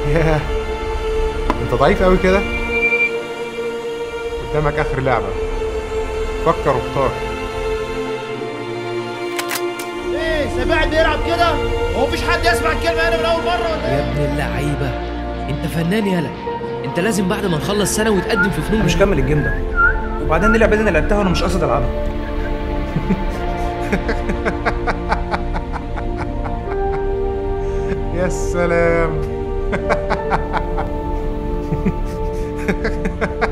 ياه انت ضعيف قوي كده قدامك اخر لعبة فكر واختار ايه سامع بيلعب كده هو مفيش حد يسمع الكلمه هنا من اول مره ولا يا ابن اللعيبه انت فنان يالا انت لازم بعد ما نخلص سنه وتقدم في فنون مش كمل الجيم ده وبعدين دي اللعبه دي انا لعبتها وانا مش قاصد العبها يا سلام